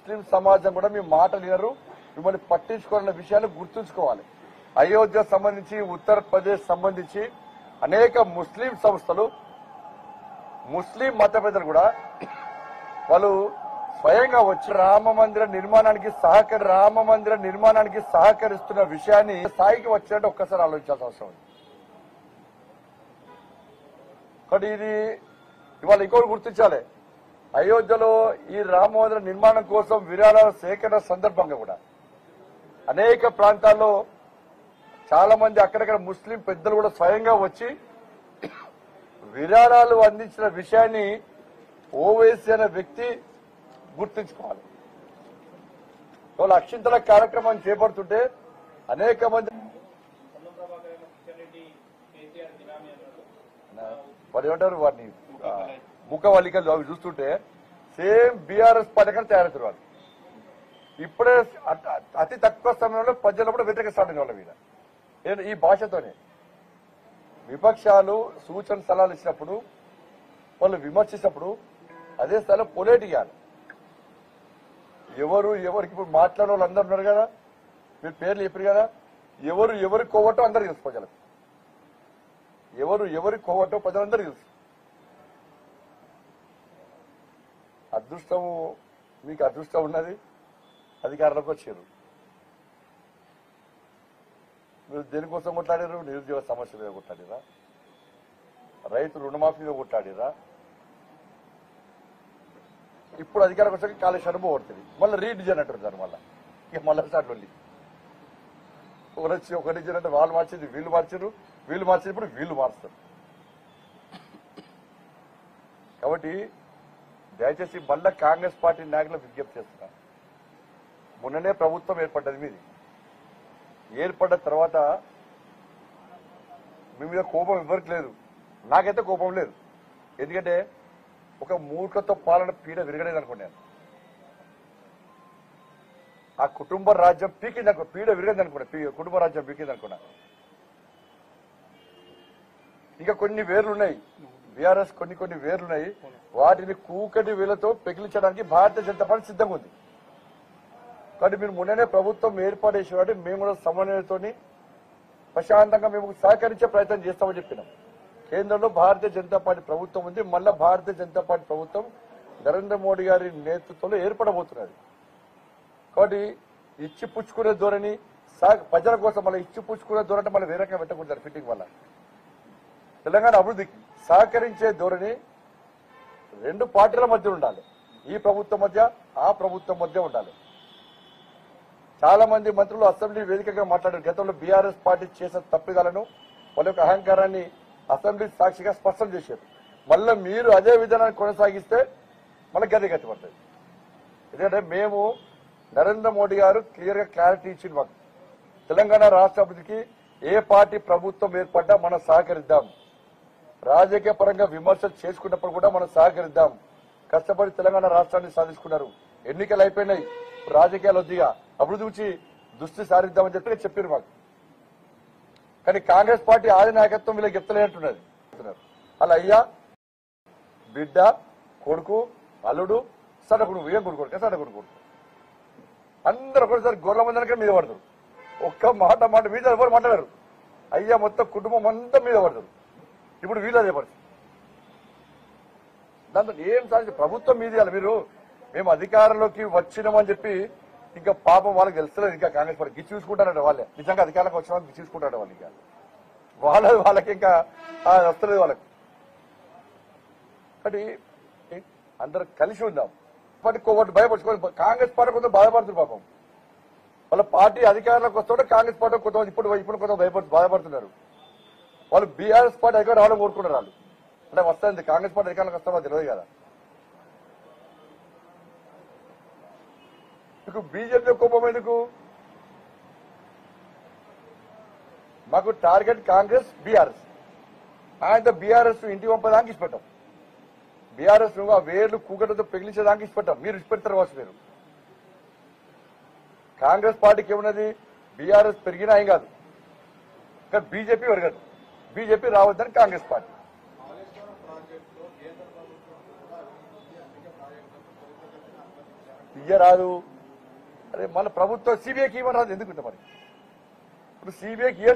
ముస్లిం సమాజం కూడా మీ మాట వినరు మిమ్మల్ని పట్టించుకోవాలన్న విషయాన్ని గుర్తుంచుకోవాలి అయోధ్య సంబంధించి ఉత్తరప్రదేశ్ సంబంధించి అనేక ముస్లిం సంస్థలు ముస్లిం మత పెద్దలు కూడా వాళ్ళు స్వయంగా వచ్చి రామ మందిర నిర్మాణానికి సహకరి రామ మందిర నిర్మాణానికి సహకరిస్తున్న విషయాన్ని స్థాయికి వచ్చినట్టు ఒక్కసారి ఆలోచించాల్సిన అవసరం ఉంది కాబట్టి ఇది ఇవాళ ఇంకోటి గుర్తించాలి అయోధ్యలో ఈ రామ మందిర నిర్మాణం కోసం విరాళాల సేకరణ సందర్భంగా కూడా అనేక ప్రాంతాల్లో చాలా మంది అక్కడక్కడ ముస్లిం పెద్దలు కూడా స్వయంగా వచ్చి విరాళాలు అందించిన విషయాన్ని ఓవైసీ అనే వ్యక్తి గుర్తుంచుకోవాలి ఇవాళ అక్షింతల కార్యక్రమం చేపడుతుంటే అనేక మంది పొన్నం ప్రభాకర్ ఏమో కిషన్ రెడ్డి కేసీఆర్ బినామీ అన్నాడు వాడు ఏమంటారు వాడిని ఆ, ముఖవల్లికలు అవి చూస్తుంటే సేమ్ బీఆర్ఎస్ పథకం తయారవుతారు వాళ్ళు ఇప్పుడే అత- అతి తక్కువ సమయంలో ప్రజలు కూడా వ్యతిరేక స్టార్ట్ అయిన వాళ్ళ మీద ఏ- ఈ భాషతోనే విపక్షాలు సూచన సలహాలు ఇచ్చినప్పుడు వాళ్ళు విమర్శించినప్పుడు అదే స్థాయిలో పొలేట్ ఇవ్వాలి ఎవరు ఎవరికి ఇప్పుడు మాట్లాడే వాళ్ళు అందరు ఉన్నారు కదా మీరు పేర్లు చెప్పారు కదా ఎవరు ఎవరి కోవటం అందరు తెలుసు ప్రజలకు ఎవరు ఎవరి కోవటో ప్రజలందరూ తెలుసు అదృష్టము మీకు అదృష్టం ఉన్నది అధికారంలోకి వచ్చారు మీరు దేనికోసం కొట్లాడారు నిరుద్యోగ సమస్య మీద కొట్లాడిరా రైతు రుణమాఫీ మీద కొట్లాడిరా ఇప్పుడు అధికారం వచ్చాక కాళేశ్వరం పోగొడుతుంది మళ్ళీ రీడిజన్ అంటారు దాని మళ్ళీ ఇక మళ్ళీ స్టార్ట్ వెళ్ళి ఒకరు వచ్చి ఒక రీజన్ అంటే వాళ్ళు మార్చింది వీళ్ళు మార్చారు వీళ్ళు మార్చినప్పుడు వీళ్ళు మారుస్తారు కాబట్టి దయచేసి మళ్ళా కాంగ్రెస్ పార్టీ నాయకులు విజ్ఞప్తి చేస్తున్నారు మొన్ననే ప్రభుత్వం ఏర్పడ్డది మీది ఏర్పడ్డ తర్వాత మీ మీద కోపం ఎవరికి లేదు నాకైతే కోపం లేదు ఎందుకంటే ఒక మూర్ఖతో పాలన పీడ విరగలేదు అనుకున్నాను ఆ కుటుంబ రాజ్యం పీకింది అనుకో పీడ విరగదు అనుకున్నా పీ- కుటుంబ రాజ్యం పీకింది అనుకున్నా ఇంకా కొన్ని వేర్లు ఉన్నాయి బీఆర్ఎస్ కొన్ని కొన్ని వేర్లు ఉన్నాయి వాటిని కూకటి వేలతో పెకిలించడానికి భారతీయ జనతా పార్టీ సిద్ధంగా ఉంది కాబట్టి మీరు మొన్ననే ప్రభుత్వం ఏర్పాటు చేసిన వాటి మేము కూడా సమన్వయంతో ప్రశాంతంగా మేము సహకరించే ప్రయత్నం చేస్తామని చెప్పినాం కేంద్రంలో భారతీయ జనతా పార్టీ ప్రభుత్వం ఉంది మళ్ళా భారతీయ జనతా పార్టీ ప్రభుత్వం నరేంద్ర మోడీ గారి నేతృత్వంలో ఏర్పడబోతున్నది కాబట్టి ఇచ్చి పుచ్చుకునే ధోరణి సా- ప్రజల కోసం మళ్ళీ ఇచ్చి పుచ్చుకునే ధోరణి అంటే మళ్ళీ వేరే రకంగా పెట్టకూడదు ఫిట్టింగ్ వల్ల తెలంగాణ అభివృద్ధికి సహకరించే ధోరణి రెండు పార్టీల మధ్య ఉండాలి ఈ ప్రభుత్వం మధ్య ఆ ప్రభుత్వం మధ్య ఉండాలి చాలా మంది మంత్రులు అసెంబ్లీ వేదికగా మాట్లాడారు గతంలో బీఆర్ఎస్ పార్టీ చేసిన తప్పిదాలను వాళ్ళ యొక్క అహంకారాన్ని అసెంబ్లీ సాక్షిగా స్పష్టం చేశారు మళ్ళీ మీరు అదే విధానాన్ని కొనసాగిస్తే మళ్ళీ గది గతి పడుతుంది ఎందుకంటే మేము నరేంద్ర మోడీ గారు క్లియర్ గా క్లారిటీ ఇచ్చింది మాకు తెలంగాణ రాష్ట్ర అభివృద్ధికి ఏ పార్టీ ప్రభుత్వం ఏర్పడ్డా మనం సహకరిద్దాం రాజకీయ పరంగా విమర్శలు చేసుకున్నప్పుడు కూడా మనం సహకరిద్దాం కష్టపడి తెలంగాణ రాష్ట్రాన్ని సాధించుకున్నారు ఎన్నికలు అయిపోయినాయి ఇప్పుడు రాజకీయాలు వద్దిగా అభివృద్ధి గురించి దృష్టి సారిద్దామని చెప్పి చెప్పారు మాకు కానీ కాంగ్రెస్ పార్టీ ఆది నాయకత్వం వీళ్ళకి చెప్తలేనట్టున్నది అలా అయ్యా బిడ్డ కొడుకు అల్లుడు సన్న కొడుకు ఏం కొడుకు కొడుకు సన్న కొడుకు కొడుకు అందరూ ఒకటిసారి గొర్రెల మందనక మీద పడతారు ఒక్క మాట మాట మీద ఎవరు మాట్లాడారు అయ్యా మొత్తం కుటుంబం అంతా మీద పడతారు ఇప్పుడు వీళ్ళు అదే పరిస్థితి దాంతో ఏం సాధించి ప్రభుత్వం మీద ఇవ్వాలి మీరు మేము అధికారంలోకి వచ్చినామని చెప్పి ఇంకా పాపం వాళ్ళకి తెలుస్తలేదు ఇంకా కాంగ్రెస్ పార్టీ గిచ్చి చూసుకుంటారట వాళ్ళే నిజంగా అధికారంలోకి వచ్చిన వాళ్ళు గిచ్చి చూసుకుంటారట వాళ్ళు ఇంకా వాళ్ళ వాళ్ళకి ఇంకా ఆ, వస్తలేదు వాళ్ళకి కాబట్టి ఏ, అందరూ కలిసి ఉందాం పార్టీ కోవట్టు భయపడుచుకోవాలి కాంగ్రెస్ పార్టీ కొంత బాధపడుతుంది పాపం వాళ్ళ పార్టీ అధికారంలోకి వస్తుంటే కాంగ్రెస్ పార్టీ కొంత ఇప్పుడు ఇప్పుడు కొంత భయపడుతు బాధపడుతున్నారు వాళ్ళు బీఆర్ఎస్ పార్టీ అధికారం రావడం కోరుకున్నారు వాళ్ళు అంటే వస్తుంది కాంగ్రెస్ పార్టీ అధికారంలోకి వస్తామో తెలియదు కదా మీకు బీజేపీ కోపం ఎందుకు మాకు టార్గెట్ కాంగ్రెస్ బీఆర్ఎస్ ఆయన బీఆర్ఎస్ ఇంటి పంపదానికి ఇష్టపెట్టాం బీఆర్ఎస్ నువ్వు ఆ వేర్లు కూకటతో పెగిలించేదానికి ఇష్టపెట్టాం మీరు ఇష్టపెడతారు కావచ్చు మీరు కాంగ్రెస్ పార్టీకి ఏమున్నది బీఆర్ఎస్ పెరిగినా ఏం కాదు కానీ బీజేపీ పెరగదు బీజేపీ రావద్దని కాంగ్రెస్ పార్టీ ఇయ్యరాదు అరే మన ప్రభుత్వం సిబిఐకి ఇవ్వరాదు ఎందుకుంటా మరి ఇప్పుడు సిబిఐకి